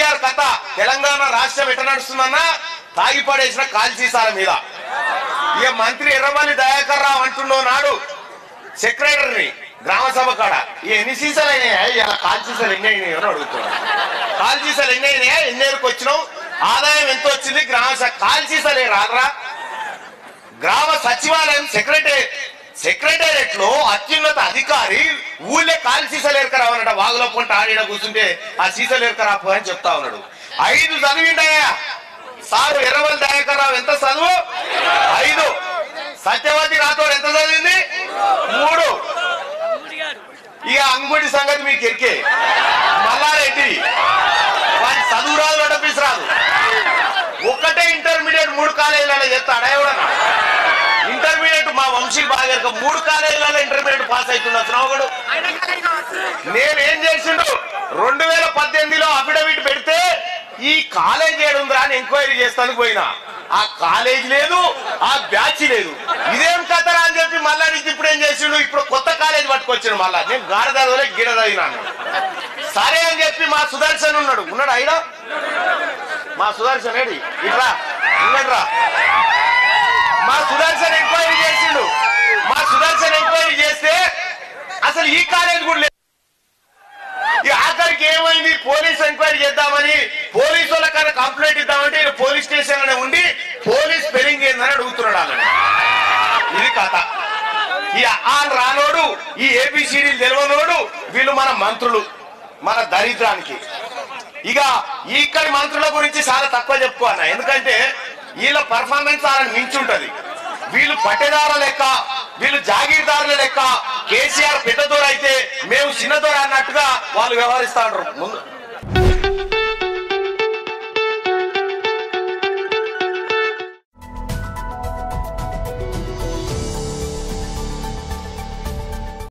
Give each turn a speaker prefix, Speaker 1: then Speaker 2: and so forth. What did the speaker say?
Speaker 1: కేసీఆర్ కథ తెలంగాణ రాష్ట్రం ఎట్ట నడుస్తుందన్నా తాగి పడేసిన కాల్చీసాల మీద ఇక మంత్రి ఎర్రమల్లి దయాకర్ రావు అంటున్నో నాడు సెక్రటరీని గ్రామ సభ కాడ ఈ ఎన్ని సీసాలు అయినాయా ఇలా కాల్ సీసాలు ఎన్ని అయినాయో అని అడుగుతున్నాడు కాల్ సీసాలు ఎన్ని అయినాయా ఎన్ని ఏళ్ళకి వచ్చినావు ఆదాయం ఎంత వచ్చింది గ్రామ స- కాల్ సీసాలే రారా గ్రామ సచివాలయం సెక్రటరీ సెక్రటేరియట్ లో అత్యున్నత అధికారి ఊళ్ళే కాలి సీసాలు ఎరకరావన్నట వాగులో పొంట ఆడిన కూర్చుంటే ఆ సీసాలు ఎరకరాపు అని చెప్తా ఉన్నాడు ఐదు చదివిండయా సారు ఎర్రవల్ దయాకర్ రావు ఎంత చదువు ఐదు సత్యవతి రాథోడ్ ఎంత చదివింది మూడు ఇక అంగుడి సంగతి మీకు ఎరికే మల్లారెడ్డి వాడి చదువు రాదు నడిపిసి రాదు ఒక్కటే ఇంటర్మీడియట్ మూడు కాలేజీలలో చేస్తాడా ఎవడన్నా ఇంటర్మీడియట్ మా వంశీ బాగా మూడు కాలేజీలలో ఇంటర్మీడియట్ పాస్ అవుతున్నా ఒకడు నేనేం చేసిండు రెండు వేల పద్దెనిమిదిలో అఫిడవిట్ పెడితే ఈ కాలేజ్ ఏడుందిరా అని ఎంక్వైరీ చేస్తానికి పోయినా ఆ కాలేజ్ లేదు ఆ బ్యాచ్ లేదు ఇదేం కథరా అని చెప్పి మళ్ళా నుంచి ఇప్పుడు ఏం చేసిండు ఇప్పుడు కొత్త కాలేజ్ పట్టుకొచ్చిండు మళ్ళా నేను గాడ చదవలే గిడ చదివినాను సరే అని చెప్పి మా సుదర్శన్ ఉన్నాడు ఉన్నాడు అయినా మా సుదర్శన్ ఏడి ఇట్రా ఉన్నాడురా మా సుదర్శన్ ఎంక్వైరీ చేసిండు మా సుదర్శన్ ఎంక్వైరీ చేస్తే అసలు ఈ కాలేజ్ కూడా లేదు ఈ ఆఖరికి ఏమైంది పోలీస్ ఎంక్వైరీ చేద్దామని పోలీసు వాళ్ళకన్నా కంప్లైంట్ ఇద్దామంటే ఈయన పోలీస్ స్టేషన్ లోనే ఉండి పోలీస్ స్పెల్లింగ్ ఏందని అడుగుతున్నాడు వాళ్ళని ఇది కథ ఈ ఆ రానోడు ఈ ఏబిసిడీలు తెలియనోడు వీళ్ళు మన మంత్రులు మన దరిద్రానికి ఇక ఇక్కడి మంత్రుల గురించి చాలా తక్కువ చెప్పుకోవాలన్నా ఎందుకంటే వీళ్ళ పర్ఫార్మెన్స్ వాళ్ళని మించుంటది వీళ్ళు పట్టేదారుల లెక్క వీళ్ళు జాగీర్దారుల లెక్క కేసీఆర్ పెద్ద దూర అయితే మేము చిన్న దూర అన్నట్టుగా వాళ్ళు వ్యవహరిస్తా ఉంటారు ముందు